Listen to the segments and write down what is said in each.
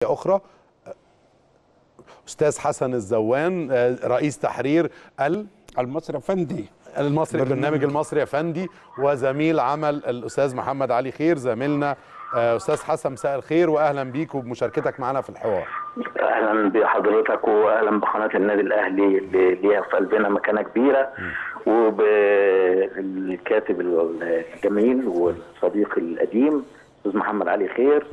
اخرى استاذ حسن الزوان رئيس تحرير ال المصري افندي المصري البرنامج المصري افندي وزميل عمل الاستاذ محمد علي خير زميلنا استاذ حسن مساء الخير واهلا بيك وبمشاركتك معنا في الحوار اهلا بحضرتك واهلا بقناه النادي الاهلي اللي ليها في قلبنا مكانه كبيره وبالكاتب الجميل والصديق القديم استاذ محمد علي خير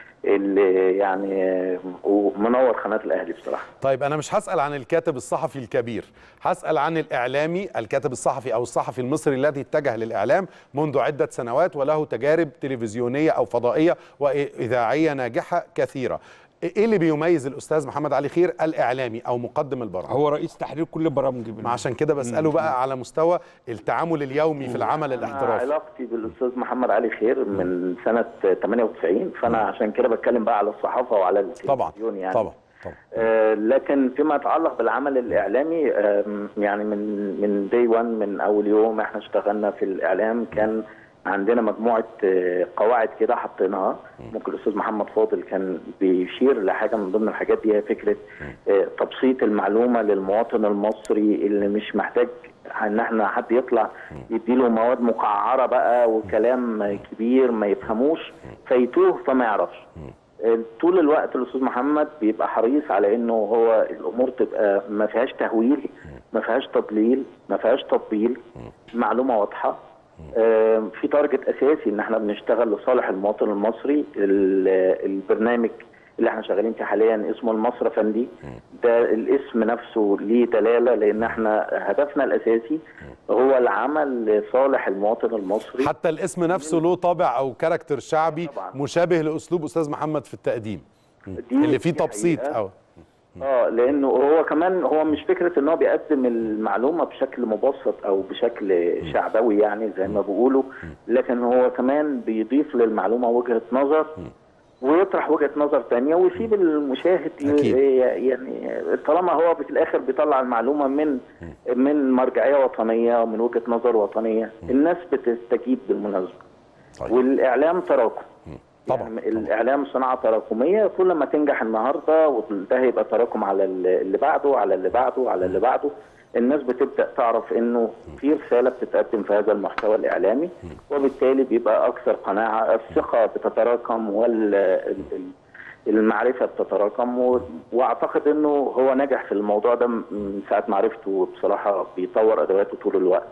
اللي يعني ومنور قناه الاهلي بصراحه. طيب انا مش هسال عن الكاتب الصحفي الكبير، هسال عن الاعلامي الكاتب الصحفي او الصحفي المصري الذي اتجه للاعلام منذ عده سنوات وله تجارب تلفزيونيه او فضائيه واذاعيه ناجحه كثيره. ايه اللي بيميز الاستاذ محمد علي خير الاعلامي او مقدم البرامج هو رئيس تحرير كل برامج ما عشان كده بساله بقى على مستوى التعامل اليومي في العمل الاحترافي علاقتي بالاستاذ محمد علي خير من سنه 98 فانا عشان كده بتكلم بقى على الصحافه وعلى التلفزيون طبعا يعني طبعا طبعا آه لكن فيما يتعلق بالعمل الاعلامي آه يعني من من دي 1 من اول يوم احنا اشتغلنا في الاعلام كان عندنا مجموعه قواعد كده حطيناها ممكن الاستاذ محمد فاضل كان بيشير لحاجه من ضمن الحاجات دي هي فكره تبسيط المعلومه للمواطن المصري اللي مش محتاج ان احنا حد يطلع يديله مواد مقعره بقى وكلام كبير ما يفهموش فيتوه فما يعرفش طول الوقت الاستاذ محمد بيبقى حريص على انه هو الامور تبقى ما فيهاش تهويل ما فيهاش تضليل ما فيهاش تطبيل معلومه واضحه في تارجت اساسي ان احنا بنشتغل لصالح المواطن المصري البرنامج اللي احنا شغالين فيه حاليا اسمه المصر فندي ده الاسم نفسه ليه دلاله لان احنا هدفنا الاساسي هو العمل لصالح المواطن المصري حتى الاسم نفسه له طابع او كاركتر شعبي طبعا. مشابه لاسلوب استاذ محمد في التقديم اللي فيه تبسيط او اه لانه هو كمان هو مش فكره ان هو بيقدم المعلومه بشكل مبسط او بشكل شعبوي يعني زي ما بيقولوا لكن هو كمان بيضيف للمعلومه وجهه نظر ويطرح وجهه نظر ثانيه ويسيب المشاهد أكيد. يعني طالما هو في الاخر بيطلع المعلومه من من مرجعيه وطنيه ومن وجهه نظر وطنيه الناس بتستجيب بالمناسبه طيب. والاعلام تراكم طبعا يعني طبعا. الاعلام صناعه تراكميه كل ما تنجح النهارده وده هيبقى تراكم على اللي بعده على اللي بعده على اللي بعده الناس بتبدا تعرف انه في رساله بتتقدم في هذا المحتوى الاعلامي وبالتالي بيبقى اكثر قناعه الثقه بتتراكم والمعرفه بتتراكم و- واعتقد انه هو نجح في الموضوع ده من ساعه ما عرفته بصراحه بيطور ادواته طول الوقت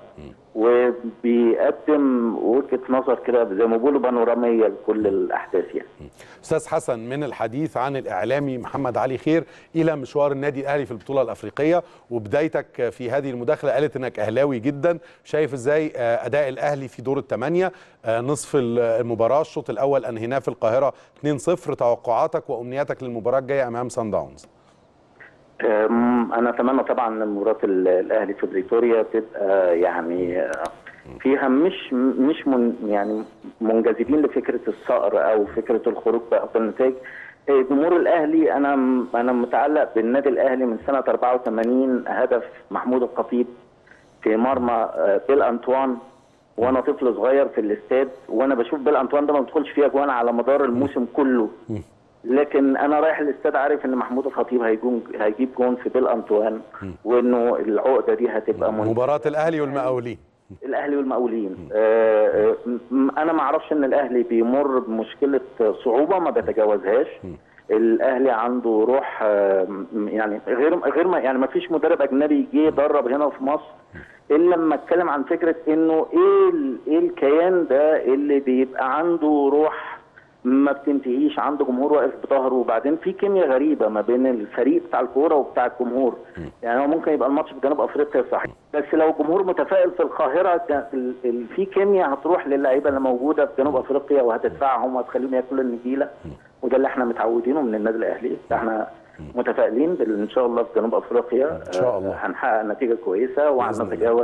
وبيقدم وجهه نظر كده زي ما بيقولوا بانوراميه لكل الاحداث يعني استاذ حسن من الحديث عن الاعلامي محمد علي خير الى مشوار النادي الاهلي في البطوله الافريقيه وبدايتك في هذه المداخله قالت انك اهلاوي جدا شايف ازاي آه، اداء الاهلي في دور الثمانيه آه، نصف المباراه الشوط الاول انهيناه في القاهره 2-0 توقعاتك وامنياتك للمباراه الجايه امام سان داونز أم، انا اتمنى طبعا ان مباراه ال- الاهلي في بريتوريا تبقى يعني آه، فيها مش مش من يعني منجذبين لفكره الصقر او فكره الخروج بافضل نتائج آه، جمهور الاهلي انا انا متعلق بالنادي الاهلي من سنه 84 هدف محمود الخطيب في مرمى آه، بيل انطوان وانا طفل صغير في الاستاد وانا بشوف بيل انطوان ده ما بيدخلش فيها جوان على مدار الموسم كله لكن انا رايح الاستاد عارف ان محمود الخطيب هيجون هيجيب جون في بيل انطوان وانه العقده دي هتبقى من مباراه الاهلي والمقاولين الاهلي والمقاولين آه آه، م- انا ما اعرفش ان الاهلي بيمر بمشكله صعوبه ما بيتجاوزهاش الاهلي عنده روح آه، م- يعني غير غير ما يعني ما فيش مدرب اجنبي جه يدرب هنا في مصر الا لما اتكلم عن فكره انه ايه ال- ايه الكيان ده اللي بيبقى عنده روح ما بتنتهيش عنده جمهور واقف بظهره وبعدين في كيمياء غريبه ما بين الفريق بتاع الكوره وبتاع الجمهور يعني هو ممكن يبقى الماتش في جنوب افريقيا صحيح بس لو الجمهور متفائل في القاهره ده ال- ال- في كيمياء هتروح للعيبه اللي موجوده في جنوب افريقيا وهتدفعهم وهتخليهم ياكلوا النجيله وده اللي احنا متعودينه من النادي الاهلي احنا متفائلين بال- ان شاء الله في جنوب افريقيا إن شاء الله. آه، هنحقق نتيجه كويسه بإذن الله. وهنتجاوز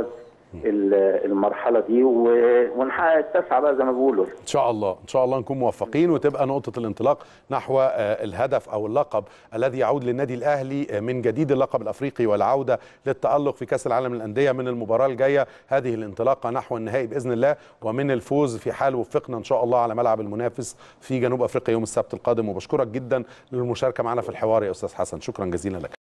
ال- المرحله دي و- ونحقق التسعه بقى زي ما بيقولوا ان شاء الله ان شاء الله نكون موفقين وتبقى نقطه الانطلاق نحو آه، الهدف او اللقب الذي يعود للنادي الاهلي آه، من جديد اللقب الافريقي والعوده للتالق في كاس العالم للانديه من المباراه الجايه هذه الانطلاقه نحو النهائي باذن الله ومن الفوز في حال وفقنا ان شاء الله على ملعب المنافس في جنوب افريقيا يوم السبت القادم وبشكرك جدا للمشاركه معنا في الحوار يا استاذ حسن شكرا جزيلا لك